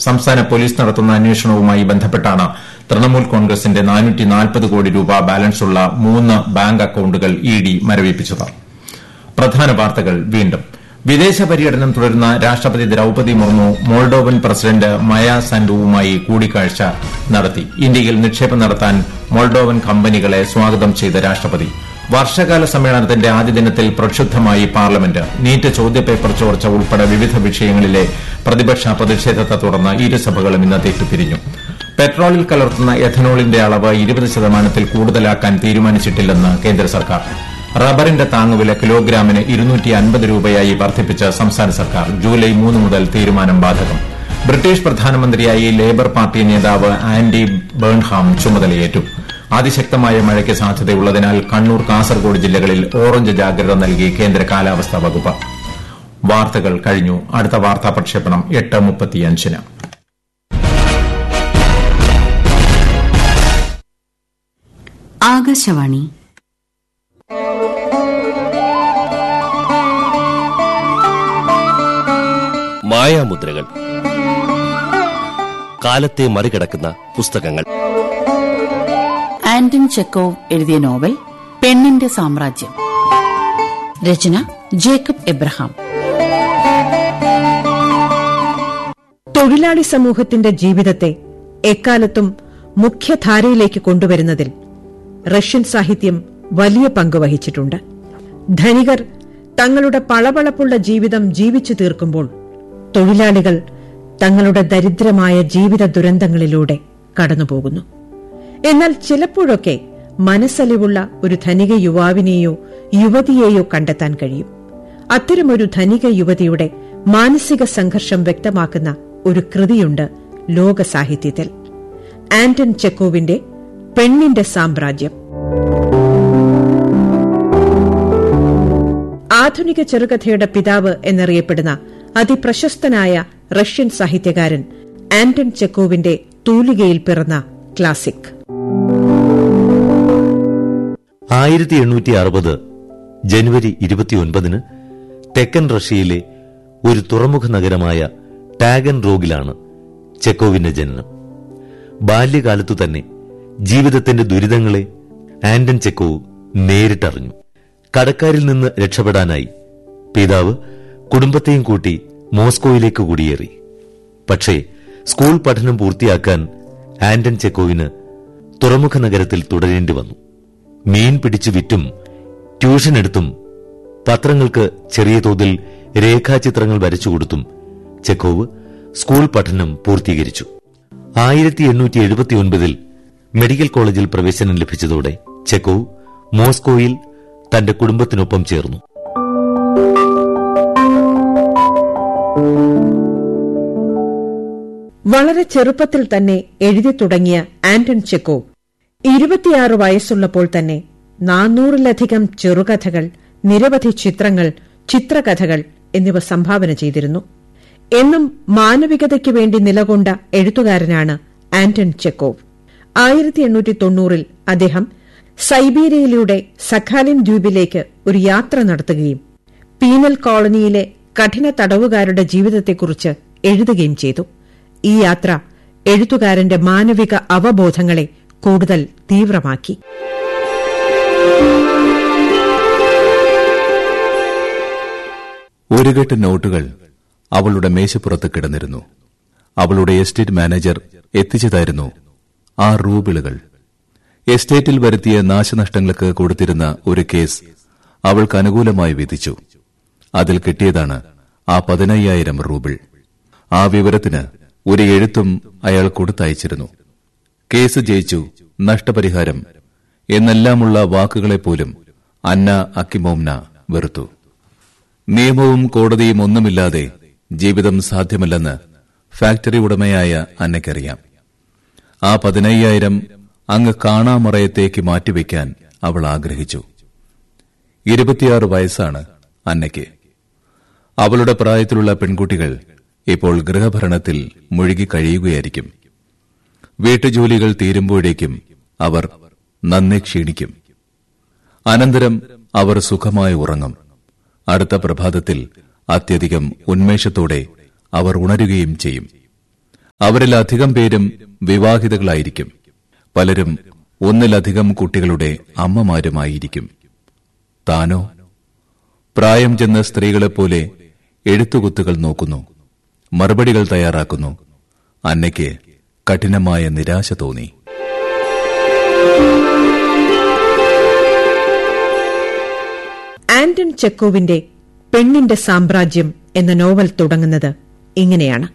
സംസ്ഥാന പോലീസ് നടത്തുന്ന അന്വേഷണവുമായി ബന്ധപ്പെട്ടാണ് തൃണമൂൽ കോൺഗ്രസിന്റെ കോടി രൂപ ബാലൻസുള്ള മൂന്ന് ബാങ്ക് അക്കൌണ്ടുകൾ ഇ ഡി മരവിപ്പിച്ചത് പ്രധാന വാർത്തകൾ വീണ്ടും വിദേശ പര്യടനം തുടരുന്ന രാഷ്ട്രപതി ദ്രൌപതി മുർമു മോൾഡോവൻ പ്രസിഡന്റ് മയ സാൻഡുവുമായി കൂടിക്കാഴ്ച നടത്തി ഇന്ത്യയിൽ നിക്ഷേപം നടത്താൻ മോൾഡോവൻ കമ്പനികളെ സ്വാഗതം ചെയ്ത രാഷ്ട്രപതി വർഷകാല സമ്മേളനത്തിന്റെ ആദ്യ ദിനത്തിൽ പ്രക്ഷുബ്ധമായി പാർലമെന്റ് നീറ്റ് ചോദ്യപേപ്പർ ചോർച്ച ഉൾപ്പെടെ വിവിധ വിഷയങ്ങളിലെ പ്രതിപക്ഷ പ്രതിഷേധത്തെ തുടർന്ന് ഇരുസഭകളും ഇന്നത്തേക്ക് പിരിഞ്ഞു പെട്രോളിൽ കലർത്തുന്ന എഥനോളിന്റെ അളവ് ഇരുപത് ശതമാനത്തിൽ കൂടുതലാക്കാൻ തീരുമാനിച്ചിട്ടില്ലെന്ന് കേന്ദ്ര സർക്കാർ റബ്ബറിന്റെ താങ്ങുവില കിലോഗ്രാമിന് ഇരുന്നൂറ്റി അൻപത് രൂപയായി വർദ്ധിപ്പിച്ച സംസ്ഥാന സർക്കാർ ജൂലൈ മൂന്ന് മുതൽ തീരുമാനം ബാധകം ബ്രിട്ടീഷ് പ്രധാനമന്ത്രിയായി ലേബർ പാർട്ടി നേതാവ് ആൻഡി ബേൺഹാം ചുമതലയേറ്റു അതിശക്തമായ മഴയ്ക്ക് സാധ്യതയുള്ളതിനാൽ കണ്ണൂർ കാസർഗോഡ് ജില്ലകളിൽ ഓറഞ്ച് ജാഗ്രത നൽകി കേന്ദ്ര കാലാവസ്ഥാ വകുപ്പ് വാർത്തകൾ കഴിഞ്ഞു അടുത്ത വാർത്താ പ്രക്ഷേപണം എട്ട് മുപ്പത്തിയഞ്ചിന് ആകാശവാണി മായാമുദ്രകൾ കാലത്തെ മറികടക്കുന്ന പുസ്തകങ്ങൾ ആന്റൺ ചെക്കോവ് എഴുതിയ നോവൽ പെണ്ണിന്റെ സാമ്രാജ്യം രചന ജേക്കബ് എബ്രഹാം തൊഴിലാളി സമൂഹത്തിന്റെ ജീവിതത്തെ എക്കാലത്തും മുഖ്യധാരയിലേക്ക് കൊണ്ടുവരുന്നതിൽ റഷ്യൻ സാഹിത്യം വലിയ പങ്ക് വഹിച്ചിട്ടുണ്ട് ധനികർ തങ്ങളുടെ പളപളപ്പുള്ള ജീവിതം ജീവിച്ചു തീർക്കുമ്പോൾ തൊഴിലാളികൾ തങ്ങളുടെ ദരിദ്രമായ ജീവിത ദുരന്തങ്ങളിലൂടെ കടന്നുപോകുന്നു എന്നാൽ ചിലപ്പോഴൊക്കെ മനസ്സലിവുള്ള ഒരു ധനിക യുവാവിനെയോ യുവതിയെയോ കണ്ടെത്താൻ കഴിയും അത്തരമൊരു ധനിക യുവതിയുടെ മാനസിക സംഘർഷം വ്യക്തമാക്കുന്ന ഒരു കൃതിയുണ്ട് ലോക സാഹിത്യത്തിൽ ആന്റൺ ചെക്കോവിന്റെ പെണ്ണിന്റെ സാമ്രാജ്യം ആധുനിക ചെറുകഥയുടെ പിതാവ് എന്നറിയപ്പെടുന്ന അതിപ്രശസ്തനായ റഷ്യൻ സാഹിത്യകാരൻ ആന്റൺ ചെക്കോവിന്റെ തൂലികയിൽ പിറന്ന ക്ലാസിക് ആയിരത്തി എണ്ണൂറ്റി അറുപത് ജനുവരി ഇരുപത്തിയൊൻപതിന് തെക്കൻ റഷ്യയിലെ ഒരു തുറമുഖ നഗരമായ ടാഗൻ റോഗിലാണ് ചെക്കോവിന്റെ ജനനം ബാല്യകാലത്തു തന്നെ ജീവിതത്തിന്റെ ദുരിതങ്ങളെ ആന്റൺ ചെക്കോവ് നേരിട്ടറിഞ്ഞു കടക്കാരിൽ നിന്ന് രക്ഷപ്പെടാനായി പിതാവ് കുടുംബത്തെയും കൂട്ടി മോസ്കോയിലേക്ക് കുടിയേറി പക്ഷേ സ്കൂൾ പഠനം പൂർത്തിയാക്കാൻ ആന്റൺ ചെക്കോവിന് തുറമുഖ നഗരത്തിൽ തുടരേണ്ടി വന്നു മീൻ പിടിച്ചു വിറ്റും ട്യൂഷൻ എടുത്തും പത്രങ്ങൾക്ക് ചെറിയ തോതിൽ രേഖാചിത്രങ്ങൾ വരച്ചുകൊടുത്തും ചെക്കോവ് സ്കൂൾ പഠനം പൂർത്തീകരിച്ചു ആയിരത്തി എണ്ണൂറ്റി എഴുപത്തിയൊൻപതിൽ മെഡിക്കൽ കോളേജിൽ പ്രവേശനം ലഭിച്ചതോടെ ചെക്കോവ് മോസ്കോയിൽ തന്റെ കുടുംബത്തിനൊപ്പം ചേർന്നു വളരെ ചെറുപ്പത്തിൽ തന്നെ എഴുതി തുടങ്ങിയ ആന്റൺ ചെക്കോവ് ഇരുപത്തിയാറ് വയസ്സുള്ളപ്പോൾ തന്നെ നാനൂറിലധികം ചെറുകഥകൾ നിരവധി ചിത്രങ്ങൾ ചിത്രകഥകൾ എന്നിവ സംഭാവന ചെയ്തിരുന്നു എന്നും മാനവികതയ്ക്കു വേണ്ടി നിലകൊണ്ട എഴുത്തുകാരനാണ് ആന്റൺ ചെക്കോവ് ആയിരത്തി എണ്ണൂറ്റി തൊണ്ണൂറിൽ അദ്ദേഹം സൈബീരിയയിലൂടെ സഖാലിൻ ദ്വീപിലേക്ക് ഒരു യാത്ര നടത്തുകയും പീനൽ കോളനിയിലെ കഠിന തടവുകാരുടെ ജീവിതത്തെക്കുറിച്ച് എഴുതുകയും ചെയ്തു ഈ യാത്ര എഴുത്തുകാരന്റെ മാനവിക അവബോധങ്ങളെ കൂടുതൽ തീവ്രമാക്കി ഒരു കെട്ട് നോട്ടുകൾ അവളുടെ മേശപ്പുറത്ത് കിടന്നിരുന്നു അവളുടെ എസ്റ്റേറ്റ് മാനേജർ എത്തിച്ചതായിരുന്നു ആ റൂബിളുകൾ എസ്റ്റേറ്റിൽ വരുത്തിയ നാശനഷ്ടങ്ങൾക്ക് കൊടുത്തിരുന്ന ഒരു കേസ് അവൾക്ക് അനുകൂലമായി വിധിച്ചു അതിൽ കിട്ടിയതാണ് ആ പതിനയ്യായിരം റൂബിൾ ആ വിവരത്തിന് ഒരു എഴുത്തും അയാൾ കൊടുത്തയച്ചിരുന്നു കേസ് ജയിച്ചു നഷ്ടപരിഹാരം എന്നെല്ലാമുള്ള വാക്കുകളെപ്പോലും അന്ന അക്കിമോംന വെറുത്തു നിയമവും കോടതിയും ഒന്നുമില്ലാതെ ജീവിതം സാധ്യമല്ലെന്ന് ഫാക്ടറി ഉടമയായ അന്നയ്ക്കറിയാം ആ പതിനയ്യായിരം അങ്ങ് കാണാമറയത്തേക്ക് മാറ്റിവെക്കാൻ അവൾ ആഗ്രഹിച്ചു ഇരുപത്തിയാറ് വയസ്സാണ് അന്നയ്ക്ക് അവളുടെ പ്രായത്തിലുള്ള പെൺകുട്ടികൾ ഇപ്പോൾ ഗൃഹഭരണത്തിൽ മുഴുകി കഴിയുകയായിരിക്കും വീട്ടുജോലികൾ തീരുമ്പോഴേക്കും അവർ നന്നെ ക്ഷീണിക്കും അനന്തരം അവർ സുഖമായി ഉറങ്ങും അടുത്ത പ്രഭാതത്തിൽ അത്യധികം ഉന്മേഷത്തോടെ അവർ ഉണരുകയും ചെയ്യും അവരിൽ അധികം പേരും വിവാഹിതകളായിരിക്കും പലരും ഒന്നിലധികം കുട്ടികളുടെ അമ്മമാരുമായിരിക്കും താനോ പ്രായം ചെന്ന സ്ത്രീകളെപ്പോലെ എഴുത്തുകുത്തുകൾ നോക്കുന്നു മറുപടികൾ തയ്യാറാക്കുന്നു അന്നയ്ക്ക് കഠിനമായ നിരാശ തോന്നി ആന്റൺ ചെക്കോവിന്റെ പെണ്ണിന്റെ സാമ്രാജ്യം എന്ന നോവൽ തുടങ്ങുന്നത് ഇങ്ങനെയാണ്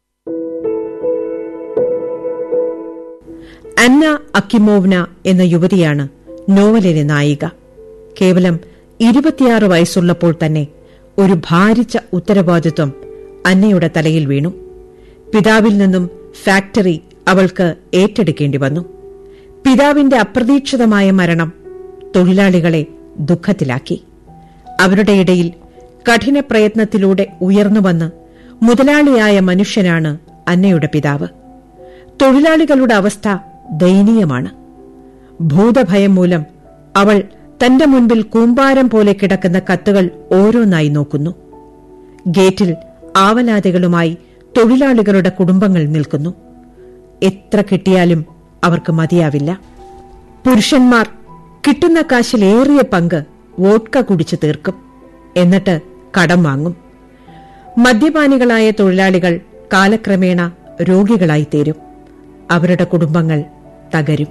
അന്ന അക്കിമോവ്ന എന്ന യുവതിയാണ് നോവലിലെ നായിക കേവലം ഇരുപത്തിയാറ് വയസ്സുള്ളപ്പോൾ തന്നെ ഒരു ഭാരിച്ച ഉത്തരവാദിത്വം അന്നയുടെ തലയിൽ വീണു പിതാവിൽ നിന്നും ഫാക്ടറി അവൾക്ക് ഏറ്റെടുക്കേണ്ടി വന്നു പിതാവിന്റെ അപ്രതീക്ഷിതമായ മരണം തൊഴിലാളികളെ ദുഃഖത്തിലാക്കി അവരുടെ ഇടയിൽ കഠിന പ്രയത്നത്തിലൂടെ ഉയർന്നുവന്ന് മുതലാളിയായ മനുഷ്യനാണ് അന്നയുടെ പിതാവ് തൊഴിലാളികളുടെ അവസ്ഥ ദയനീയമാണ് ഭൂതഭയം മൂലം അവൾ തന്റെ മുൻപിൽ കൂമ്പാരം പോലെ കിടക്കുന്ന കത്തുകൾ ഓരോന്നായി നോക്കുന്നു ഗേറ്റിൽ ആവലാതികളുമായി തൊഴിലാളികളുടെ കുടുംബങ്ങൾ നിൽക്കുന്നു എത്ര കിട്ടിയാലും അവർക്ക് മതിയാവില്ല പുരുഷന്മാർ കിട്ടുന്ന കാശിൽ ഏറിയ പങ്ക് വോട്ട്ക കുടിച്ചു തീർക്കും എന്നിട്ട് കടം വാങ്ങും മദ്യപാനികളായ തൊഴിലാളികൾ കാലക്രമേണ രോഗികളായി തീരും അവരുടെ കുടുംബങ്ങൾ തകരും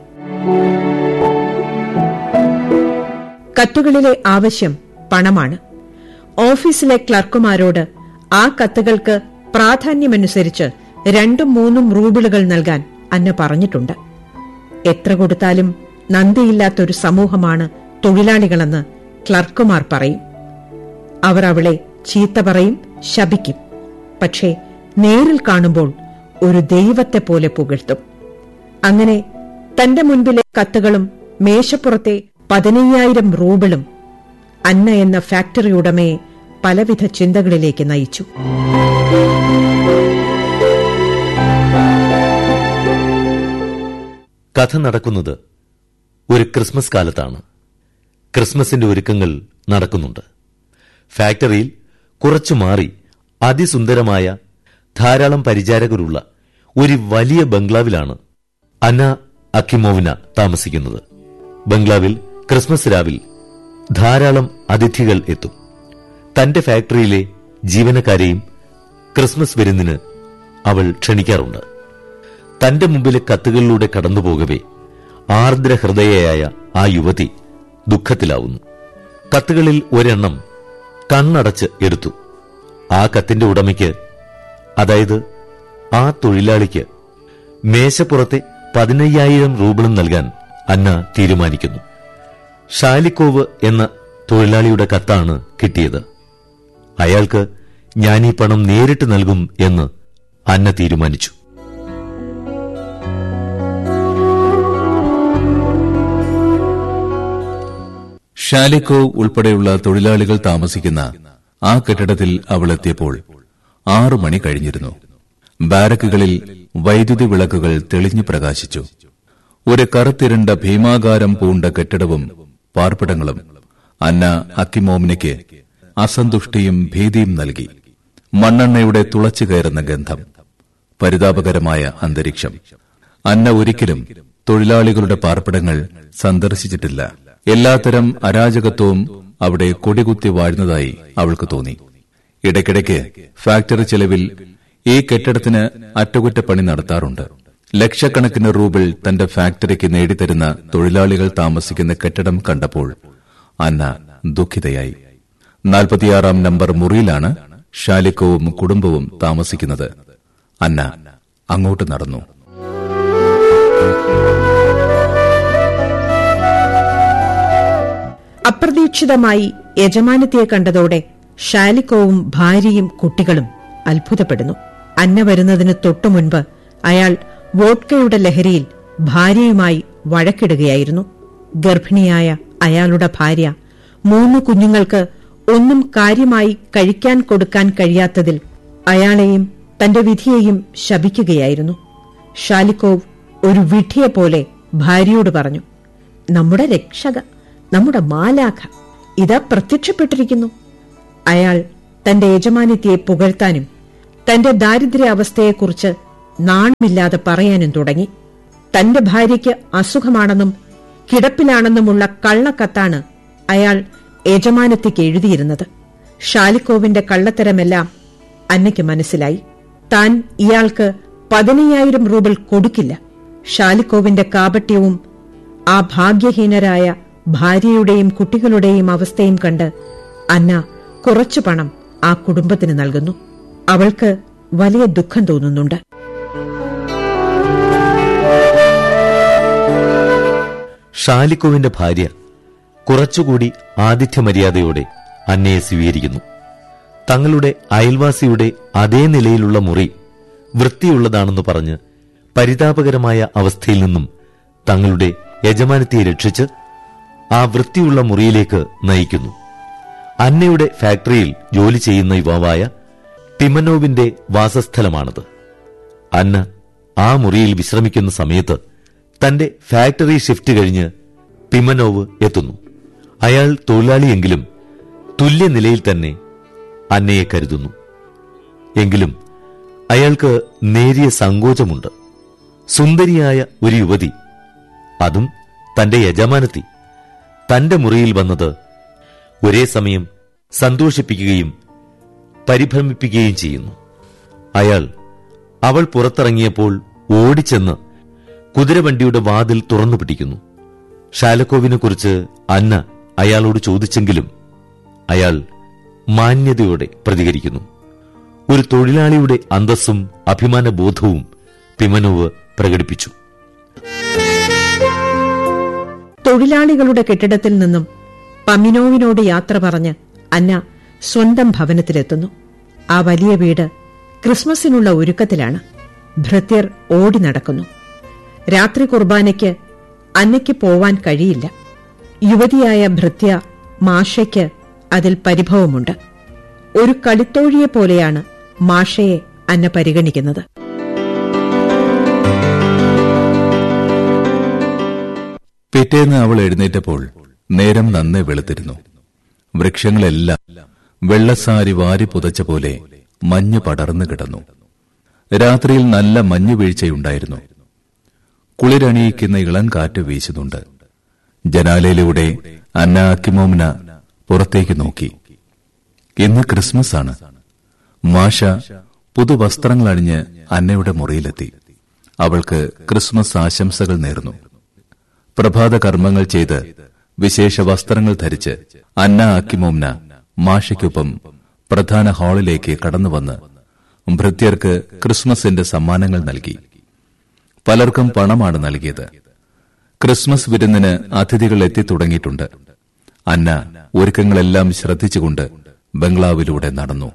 കത്തുകളിലെ ആവശ്യം പണമാണ് ഓഫീസിലെ ക്ലർക്കുമാരോട് ആ കത്തുകൾക്ക് പ്രാധാന്യമനുസരിച്ച് രണ്ടും മൂന്നും റൂബിളുകൾ നൽകാൻ അന്ന പറഞ്ഞിട്ടുണ്ട് എത്ര കൊടുത്താലും നന്ദിയില്ലാത്തൊരു സമൂഹമാണ് തൊഴിലാളികളെന്ന് ക്ലർക്കുമാർ പറയും അവർ അവളെ ചീത്ത പറയും ശപിക്കും പക്ഷേ നേരിൽ കാണുമ്പോൾ ഒരു ദൈവത്തെ പോലെ പുകഴ്ത്തും അങ്ങനെ തന്റെ മുൻപിലെ കത്തുകളും മേശപ്പുറത്തെ പതിനയ്യായിരം റൂബിളും അന്ന എന്ന ഫാക്ടറി ഉടമയെ പലവിധ ചിന്തകളിലേക്ക് നയിച്ചു കഥ നടക്കുന്നത് ഒരു ക്രിസ്മസ് കാലത്താണ് ക്രിസ്മസിന്റെ ഒരുക്കങ്ങൾ നടക്കുന്നുണ്ട് ഫാക്ടറിയിൽ കുറച്ചു മാറി അതിസുന്ദരമായ ധാരാളം പരിചാരകരുള്ള ഒരു വലിയ ബംഗ്ലാവിലാണ് അന്ന അക്കിമോവിന താമസിക്കുന്നത് ബംഗ്ലാവിൽ ക്രിസ്മസ് രാവിൽ ധാരാളം അതിഥികൾ എത്തും തന്റെ ഫാക്ടറിയിലെ ജീവനക്കാരെയും ക്രിസ്മസ് വിരുന്നിന് അവൾ ക്ഷണിക്കാറുണ്ട് തന്റെ മുമ്പിലെ കത്തുകളിലൂടെ കടന്നുപോകവേ ആർദ്രഹൃദയയായ ആ യുവതി ദുഃഖത്തിലാവുന്നു കത്തുകളിൽ ഒരെണ്ണം കണ്ണടച്ച് എടുത്തു ആ കത്തിന്റെ ഉടമയ്ക്ക് അതായത് ആ തൊഴിലാളിക്ക് മേശപ്പുറത്തെ പതിനയ്യായിരം റൂബിളും നൽകാൻ അന്ന തീരുമാനിക്കുന്നു ഷാലിക്കോവ് എന്ന തൊഴിലാളിയുടെ കത്താണ് കിട്ടിയത് അയാൾക്ക് ഞാൻ ഈ പണം നേരിട്ട് നൽകും എന്ന് അന്ന തീരുമാനിച്ചു ഷാലിക്കോവ് ഉൾപ്പെടെയുള്ള തൊഴിലാളികൾ താമസിക്കുന്ന ആ കെട്ടിടത്തിൽ അവൾ എത്തിയപ്പോൾ ആറു മണി കഴിഞ്ഞിരുന്നു ബാരക്കുകളിൽ വൈദ്യുതി വിളക്കുകൾ തെളിഞ്ഞു പ്രകാശിച്ചു ഒരു കറുത്തിരണ്ട ഭീമാകാരം പൂണ്ട കെട്ടിടവും പാർപ്പിടങ്ങളും അന്ന അക്കിമോമിനയ്ക്ക് അസന്തുഷ്ടിയും ഭീതിയും നൽകി മണ്ണെണ്ണയുടെ തുളച്ചു കയറുന്ന ഗന്ധം പരിതാപകരമായ അന്തരീക്ഷം അന്ന ഒരിക്കലും തൊഴിലാളികളുടെ പാർപ്പിടങ്ങൾ സന്ദർശിച്ചിട്ടില്ല എല്ലാത്തരം അരാജകത്വവും അവിടെ കൊടികുത്തി വാഴുന്നതായി അവൾക്ക് തോന്നി ഇടയ്ക്കിടയ്ക്ക് ഫാക്ടറി ചെലവിൽ ഈ കെട്ടിടത്തിന് അറ്റകുറ്റപ്പണി നടത്താറുണ്ട് ലക്ഷക്കണക്കിന് റൂബിൾ തന്റെ ഫാക്ടറിക്ക് നേടിത്തരുന്ന തൊഴിലാളികൾ താമസിക്കുന്ന കെട്ടിടം കണ്ടപ്പോൾ അന്ന ദുഃഖിതയായി നാൽപ്പത്തിയാറാം നമ്പർ മുറിയിലാണ് ഷാലിക്കോവും കുടുംബവും താമസിക്കുന്നത് അന്ന അങ്ങോട്ട് നടന്നു അപ്രതീക്ഷിതമായി യജമാനത്തിയെ കണ്ടതോടെ ഷാലിക്കോവും ഭാര്യയും കുട്ടികളും അത്ഭുതപ്പെടുന്നു അന്ന വരുന്നതിന് തൊട്ടു മുൻപ് അയാൾ വോഡ്കയുടെ ലഹരിയിൽ ഭാര്യയുമായി വഴക്കിടുകയായിരുന്നു ഗർഭിണിയായ അയാളുടെ ഭാര്യ മൂന്ന് കുഞ്ഞുങ്ങൾക്ക് ഒന്നും കാര്യമായി കഴിക്കാൻ കൊടുക്കാൻ കഴിയാത്തതിൽ അയാളെയും തന്റെ വിധിയെയും ശപിക്കുകയായിരുന്നു ഷാലിക്കോവ് ഒരു വിഡ്ഢിയെപ്പോലെ ഭാര്യയോട് പറഞ്ഞു നമ്മുടെ രക്ഷക നമ്മുടെ മാലാഖ ഇതാ പ്രത്യക്ഷപ്പെട്ടിരിക്കുന്നു അയാൾ തന്റെ യജമാനിത്യയെ പുകഴ്ത്താനും തന്റെ ദാരിദ്ര്യാവസ്ഥയെക്കുറിച്ച് നാണമില്ലാതെ പറയാനും തുടങ്ങി തന്റെ ഭാര്യയ്ക്ക് അസുഖമാണെന്നും കിടപ്പിലാണെന്നുമുള്ള കള്ളക്കത്താണ് അയാൾ യജമാനത്തിക്ക് എഴുതിയിരുന്നത് ഷാലിക്കോവിന്റെ കള്ളത്തരമെല്ലാം അന്നയ്ക്ക് മനസ്സിലായി താൻ ഇയാൾക്ക് പതിനയ്യായിരം റൂബിൾ കൊടുക്കില്ല ഷാലിക്കോവിന്റെ കാപട്യവും ആ ഭാഗ്യഹീനരായ ഭാര്യയുടെയും കുട്ടികളുടെയും അവസ്ഥയും കണ്ട് അന്ന കുറച്ചു പണം ആ കുടുംബത്തിന് നൽകുന്നു അവൾക്ക് വലിയ ദുഃഖം തോന്നുന്നുണ്ട് ഷാലിക്കോവിന്റെ ഭാര്യ കുറച്ചുകൂടി ആതിഥ്യമര്യാദയോടെ അന്നയെ സ്വീകരിക്കുന്നു തങ്ങളുടെ അയൽവാസിയുടെ അതേ നിലയിലുള്ള മുറി വൃത്തിയുള്ളതാണെന്ന് പറഞ്ഞ് പരിതാപകരമായ അവസ്ഥയിൽ നിന്നും തങ്ങളുടെ യജമാനത്തെ രക്ഷിച്ച് ആ വൃത്തിയുള്ള മുറിയിലേക്ക് നയിക്കുന്നു അന്നയുടെ ഫാക്ടറിയിൽ ജോലി ചെയ്യുന്ന യുവാവായ ടിമനോവിന്റെ വാസസ്ഥലമാണത് അന്ന ആ മുറിയിൽ വിശ്രമിക്കുന്ന സമയത്ത് തന്റെ ഫാക്ടറി ഷിഫ്റ്റ് കഴിഞ്ഞ് പിമനോവ് എത്തുന്നു അയാൾ തൊഴിലാളിയെങ്കിലും തുല്യനിലയിൽ തന്നെ അന്നയെ കരുതുന്നു എങ്കിലും അയാൾക്ക് നേരിയ സങ്കോചമുണ്ട് സുന്ദരിയായ ഒരു യുവതി അതും തന്റെ യജമാനത്തി തന്റെ മുറിയിൽ വന്നത് ഒരേ സമയം സന്തോഷിപ്പിക്കുകയും പരിഭ്രമിപ്പിക്കുകയും ചെയ്യുന്നു അയാൾ അവൾ പുറത്തിറങ്ങിയപ്പോൾ ഓടിച്ചെന്ന് കുതിരവണ്ടിയുടെ വാതിൽ തുറന്നു പിടിക്കുന്നു ഷാലക്കോവിനെക്കുറിച്ച് അന്ന അയാളോട് ചോദിച്ചെങ്കിലും അയാൾ മാന്യതയോടെ പ്രതികരിക്കുന്നു ഒരു തൊഴിലാളിയുടെ അന്തസ്സും അഭിമാനബോധവും പിമനോവ് പ്രകടിപ്പിച്ചു തൊഴിലാളികളുടെ കെട്ടിടത്തിൽ നിന്നും പമിനോവിനോട് യാത്ര പറഞ്ഞ് അന്ന സ്വന്തം ഭവനത്തിലെത്തുന്നു ആ വലിയ വീട് ക്രിസ്മസിനുള്ള ഒരുക്കത്തിലാണ് ഭൃത്യർ ഓടി നടക്കുന്നു രാത്രി കുർബാനയ്ക്ക് അന്നയ്ക്ക് പോവാൻ കഴിയില്ല യുവതിയായ ഭൃത്യ മാഷയ്ക്ക് അതിൽ പരിഭവമുണ്ട് ഒരു കളിത്തോഴിയെ പോലെയാണ് മാഷയെ അന്ന പരിഗണിക്കുന്നത് പിറ്റേന്ന് അവൾ എഴുന്നേറ്റപ്പോൾ നേരം നന്നേ വെളുത്തിരുന്നു വൃക്ഷങ്ങളെല്ലാം വെള്ളസാരി വാരി പുതച്ച പോലെ മഞ്ഞ് പടർന്നു കിടന്നു രാത്രിയിൽ നല്ല മഞ്ഞു വീഴ്ചയുണ്ടായിരുന്നു കുളിരണിയിക്കുന്ന ഇളം കാറ്റ് വീശുന്നുണ്ട് ജനാലയിലൂടെ അന്ന അക്കിമോമിന പുറത്തേക്ക് നോക്കി ഇന്ന് ക്രിസ്മസ് ആണ് മാഷ പുതുവസ്ത്രങ്ങൾ അണിഞ്ഞ് അന്നയുടെ മുറിയിലെത്തി അവൾക്ക് ക്രിസ്മസ് ആശംസകൾ നേർന്നു പ്രഭാത കർമ്മങ്ങൾ ചെയ്ത് വിശേഷ വസ്ത്രങ്ങൾ ധരിച്ച് അന്ന അക്കിമോംന മാഷയ്ക്കൊപ്പം പ്രധാന ഹാളിലേക്ക് കടന്നുവന്ന് ഭൃത്യർക്ക് ക്രിസ്മസിന്റെ സമ്മാനങ്ങൾ നൽകി പലർക്കും പണമാണ് നൽകിയത് ക്രിസ്മസ് വിരുന്നിന് അതിഥികൾ എത്തിത്തുടങ്ങിയിട്ടുണ്ട് അന്ന ഒരുക്കങ്ങളെല്ലാം ശ്രദ്ധിച്ചുകൊണ്ട് ബംഗ്ലാവിലൂടെ നടന്നു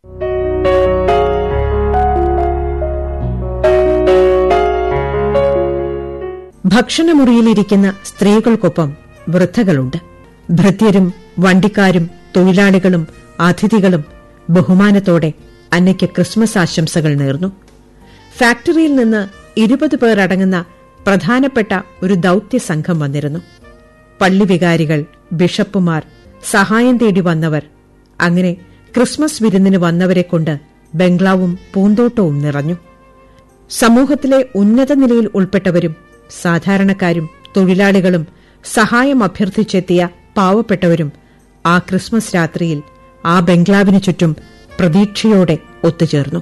ഭക്ഷണമുറിയിലിരിക്കുന്ന സ്ത്രീകൾക്കൊപ്പം വൃദ്ധകളുണ്ട് ഭൃത്യരും വണ്ടിക്കാരും തൊഴിലാളികളും അതിഥികളും ബഹുമാനത്തോടെ അന്നയ്ക്ക് ക്രിസ്മസ് ആശംസകൾ നേർന്നു ഫാക്ടറിയിൽ നിന്ന് ഇരുപത് പേർ അടങ്ങുന്ന പ്രധാനപ്പെട്ട ഒരു ദൌത്യ സംഘം വന്നിരുന്നു പള്ളിവികാരികൾ ബിഷപ്പുമാർ സഹായം തേടി വന്നവർ അങ്ങനെ ക്രിസ്മസ് വിരുന്നിന് വന്നവരെ കൊണ്ട് ബംഗ്ലാവും പൂന്തോട്ടവും നിറഞ്ഞു സമൂഹത്തിലെ ഉന്നത നിലയിൽ ഉൾപ്പെട്ടവരും സാധാരണക്കാരും തൊഴിലാളികളും സഹായം അഭ്യർത്ഥിച്ചെത്തിയ പാവപ്പെട്ടവരും ആ ക്രിസ്മസ് രാത്രിയിൽ ആ ബംഗ്ലാവിനു ചുറ്റും പ്രതീക്ഷയോടെ ഒത്തുചേർന്നു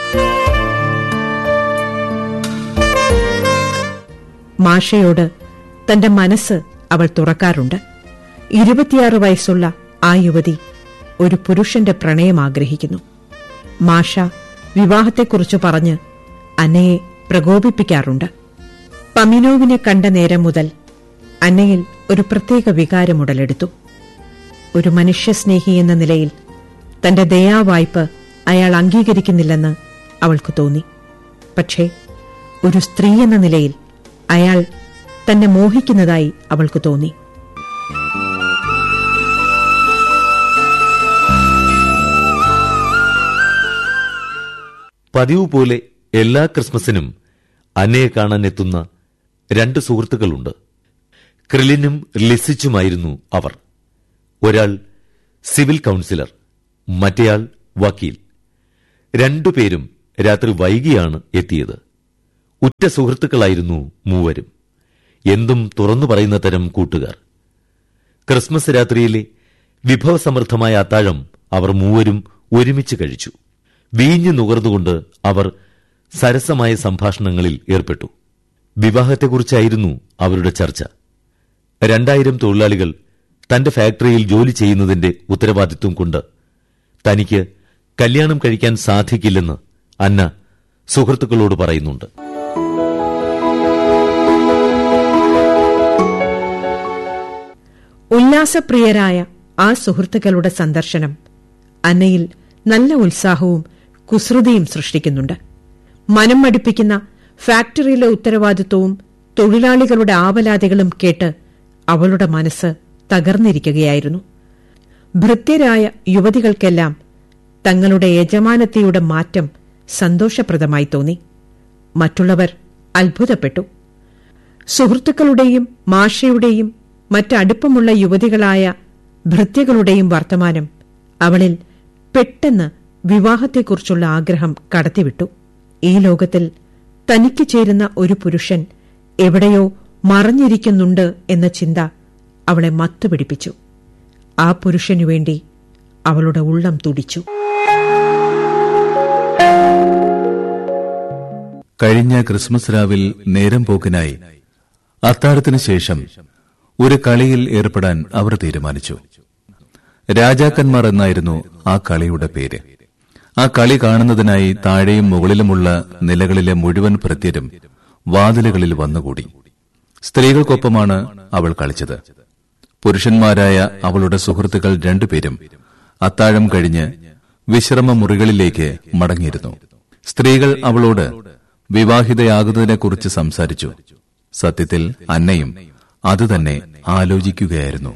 മാഷയോട് തന്റെ മനസ്സ് അവൾ തുറക്കാറുണ്ട് ഇരുപത്തിയാറ് വയസ്സുള്ള ആ യുവതി ഒരു പുരുഷന്റെ പ്രണയം ആഗ്രഹിക്കുന്നു മാഷ വിവാഹത്തെക്കുറിച്ച് പറഞ്ഞ് അന്നയെ പ്രകോപിപ്പിക്കാറുണ്ട് പമിനോവിനെ കണ്ട നേരം മുതൽ അന്നയിൽ ഒരു പ്രത്യേക വികാരം ഉടലെടുത്തു ഒരു മനുഷ്യസ്നേഹി എന്ന നിലയിൽ തന്റെ ദയാവായ്പ് അയാൾ അംഗീകരിക്കുന്നില്ലെന്ന് അവൾക്ക് തോന്നി പക്ഷേ ഒരു സ്ത്രീ എന്ന നിലയിൽ അയാൾ തന്നെ മോഹിക്കുന്നതായി അവൾക്ക് തോന്നി പതിവ് പോലെ എല്ലാ ക്രിസ്മസിനും അന്നയെ കാണാൻ എത്തുന്ന രണ്ട് സുഹൃത്തുക്കളുണ്ട് ക്രിലിനും ലിസിച്ചുമായിരുന്നു അവർ ഒരാൾ സിവിൽ കൌൺസിലർ മറ്റേയാൾ വക്കീൽ രണ്ടുപേരും രാത്രി വൈകിയാണ് എത്തിയത് ഉറ്റ സുഹൃത്തുക്കളായിരുന്നു മൂവരും എന്തും തുറന്നു പറയുന്ന തരം കൂട്ടുകാർ ക്രിസ്മസ് രാത്രിയിലെ വിഭവസമൃദ്ധമായ അത്താഴം അവർ മൂവരും ഒരുമിച്ച് കഴിച്ചു വീഞ്ഞു നുകർന്നുകൊണ്ട് അവർ സരസമായ സംഭാഷണങ്ങളിൽ ഏർപ്പെട്ടു വിവാഹത്തെക്കുറിച്ചായിരുന്നു അവരുടെ ചർച്ച രണ്ടായിരം തൊഴിലാളികൾ തന്റെ ഫാക്ടറിയിൽ ജോലി ചെയ്യുന്നതിന്റെ ഉത്തരവാദിത്വം കൊണ്ട് തനിക്ക് കല്യാണം കഴിക്കാൻ സാധിക്കില്ലെന്ന് അന്ന സുഹൃത്തുക്കളോട് പറയുന്നുണ്ട് ഉല്ലാസപ്രിയരായ ആ സുഹൃത്തുക്കളുടെ സന്ദർശനം അന്നയിൽ നല്ല ഉത്സാഹവും കുസൃതിയും സൃഷ്ടിക്കുന്നുണ്ട് മനം മടുപ്പിക്കുന്ന ഫാക്ടറിയിലെ ഉത്തരവാദിത്വവും തൊഴിലാളികളുടെ ആവലാതികളും കേട്ട് അവളുടെ മനസ്സ് തകർന്നിരിക്കുകയായിരുന്നു ഭൃത്യരായ യുവതികൾക്കെല്ലാം തങ്ങളുടെ യജമാനത്തിയുടെ മാറ്റം സന്തോഷപ്രദമായി തോന്നി മറ്റുള്ളവർ അത്ഭുതപ്പെട്ടു സുഹൃത്തുക്കളുടെയും മാഷയുടെയും മറ്റടുപ്പമുള്ള യുവതികളായ ഭൃത്യകളുടെയും വർത്തമാനം അവളിൽ പെട്ടെന്ന് വിവാഹത്തെക്കുറിച്ചുള്ള ആഗ്രഹം കടത്തിവിട്ടു ഈ ലോകത്തിൽ തനിക്ക് ചേരുന്ന ഒരു പുരുഷൻ എവിടെയോ മറഞ്ഞിരിക്കുന്നുണ്ട് എന്ന ചിന്ത അവളെ മത്തുപിടിപ്പിച്ചു ആ പുരുഷനു വേണ്ടി അവളുടെ ഉള്ളം തുടിച്ചു കഴിഞ്ഞ ക്രിസ്മസ് രാവിൽ നേരം പോക്കിനായി അത്താഴത്തിനു ശേഷം ഒരു കളിയിൽ ഏർപ്പെടാൻ അവർ തീരുമാനിച്ചു രാജാക്കന്മാർ എന്നായിരുന്നു ആ കളിയുടെ പേര് ആ കളി കാണുന്നതിനായി താഴെയും മുകളിലുമുള്ള നിലകളിലെ മുഴുവൻ ഭൃത്യരും വാതിലുകളിൽ വന്നുകൂടി സ്ത്രീകൾക്കൊപ്പമാണ് അവൾ കളിച്ചത് പുരുഷന്മാരായ അവളുടെ സുഹൃത്തുക്കൾ രണ്ടുപേരും അത്താഴം കഴിഞ്ഞ് വിശ്രമ മുറികളിലേക്ക് മടങ്ങിയിരുന്നു സ്ത്രീകൾ അവളോട് വിവാഹിതയാകുന്നതിനെക്കുറിച്ച് സംസാരിച്ചു സത്യത്തിൽ അന്നയും അതുതന്നെ ആലോചിക്കുകയായിരുന്നു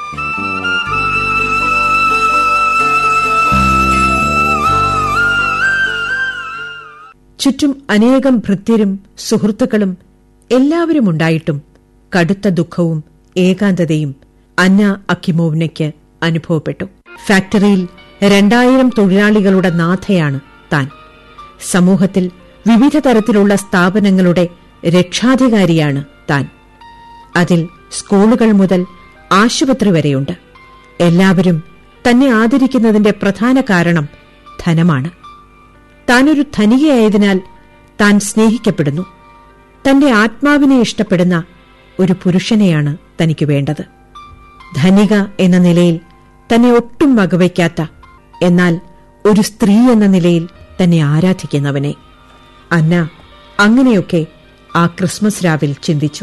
ചുറ്റും അനേകം ഭൃത്യരും സുഹൃത്തുക്കളും എല്ലാവരും ഉണ്ടായിട്ടും കടുത്ത ദുഃഖവും ഏകാന്തതയും അന്ന അക്കിമോവ്നയ്ക്ക് അനുഭവപ്പെട്ടു ഫാക്ടറിയിൽ രണ്ടായിരം തൊഴിലാളികളുടെ നാഥയാണ് താൻ സമൂഹത്തിൽ വിവിധ തരത്തിലുള്ള സ്ഥാപനങ്ങളുടെ രക്ഷാധികാരിയാണ് താൻ അതിൽ സ്കൂളുകൾ മുതൽ ആശുപത്രി വരെയുണ്ട് എല്ലാവരും തന്നെ ആദരിക്കുന്നതിന്റെ പ്രധാന കാരണം ധനമാണ് താനൊരു ധനികയായതിനാൽ താൻ സ്നേഹിക്കപ്പെടുന്നു തന്റെ ആത്മാവിനെ ഇഷ്ടപ്പെടുന്ന ഒരു പുരുഷനെയാണ് തനിക്ക് വേണ്ടത് ധനിക എന്ന നിലയിൽ തന്നെ ഒട്ടും വകവയ്ക്കാത്ത എന്നാൽ ഒരു സ്ത്രീ എന്ന നിലയിൽ തന്നെ ആരാധിക്കുന്നവനെ അന്ന അങ്ങനെയൊക്കെ ആ ക്രിസ്മസ് രാവിൽ ചിന്തിച്ചു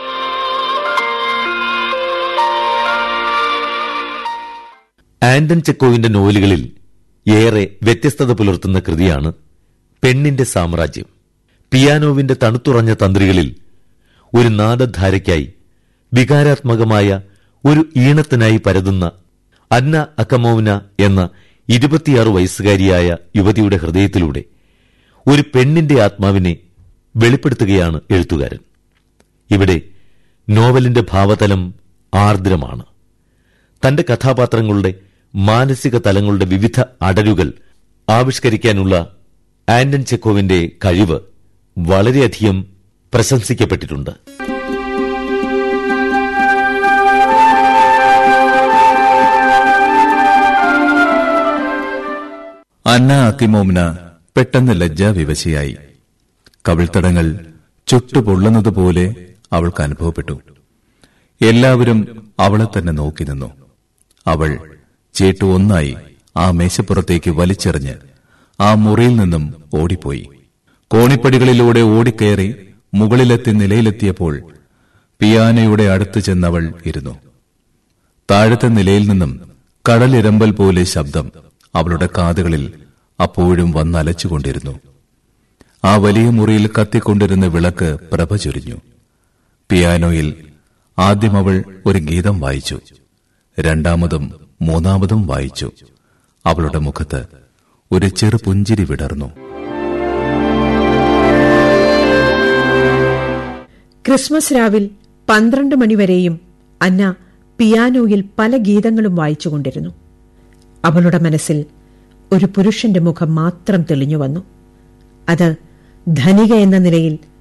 ആന്റൺ ചെക്കോവിന്റെ നോവലുകളിൽ ഏറെ വ്യത്യസ്തത പുലർത്തുന്ന കൃതിയാണ് പെണ്ണിന്റെ സാമ്രാജ്യം പിയാനോവിന്റെ തണുത്തുറഞ്ഞ തന്ത്രികളിൽ ഒരു നാദധാരയ്ക്കായി വികാരാത്മകമായ ഒരു ഈണത്തിനായി പരതുന്ന അന്ന അക്കമോവന എന്ന ഇരുപത്തിയാറ് വയസ്സുകാരിയായ യുവതിയുടെ ഹൃദയത്തിലൂടെ ഒരു പെണ്ണിന്റെ ആത്മാവിനെ വെളിപ്പെടുത്തുകയാണ് എഴുത്തുകാരൻ ഇവിടെ നോവലിന്റെ ഭാവതലം ആർദ്രമാണ് തന്റെ കഥാപാത്രങ്ങളുടെ മാനസിക തലങ്ങളുടെ വിവിധ അടരുകൾ ആവിഷ്കരിക്കാനുള്ള ആന്റൺ ചെക്കോവിന്റെ കഴിവ് വളരെയധികം പ്രശംസിക്കപ്പെട്ടിട്ടുണ്ട് അന്ന അക്കിമോമിന പെട്ടെന്ന് ലജ്ജാവിവശയായി കവിൾത്തടങ്ങൾ ചുട്ടുപൊള്ളുന്നതുപോലെ അവൾക്ക് അനുഭവപ്പെട്ടു എല്ലാവരും അവളെ തന്നെ നോക്കി നിന്നു അവൾ ചേട്ടു ഒന്നായി ആ മേശപ്പുറത്തേക്ക് വലിച്ചെറിഞ്ഞ് ആ മുറിയിൽ നിന്നും ഓടിപ്പോയി കോണിപ്പടികളിലൂടെ ഓടിക്കയറി മുകളിലെത്തി നിലയിലെത്തിയപ്പോൾ പിയാനയുടെ അടുത്ത് ചെന്നവൾ ഇരുന്നു താഴത്തെ നിലയിൽ നിന്നും കടലിരമ്പൽ പോലെ ശബ്ദം അവളുടെ കാതുകളിൽ അപ്പോഴും വന്നലച്ചുകൊണ്ടിരുന്നു ആ വലിയ മുറിയിൽ കത്തിക്കൊണ്ടിരുന്ന വിളക്ക് പ്രഭ ചൊരിഞ്ഞു പിയാനോയിൽ ആദ്യം അവൾ ഒരു ഗീതം വായിച്ചു രണ്ടാമതും മൂന്നാമതും വായിച്ചു അവളുടെ മുഖത്ത് ഒരു ചെറു പുഞ്ചിരി വിടർന്നു ക്രിസ്മസ് രാവിൽ പന്ത്രണ്ട് മണിവരെയും അന്ന പിയാനോയിൽ പല ഗീതങ്ങളും വായിച്ചുകൊണ്ടിരുന്നു അവളുടെ മനസ്സിൽ ഒരു പുരുഷന്റെ മുഖം മാത്രം തെളിഞ്ഞു വന്നു അത് ധനിക എന്ന നിലയിൽ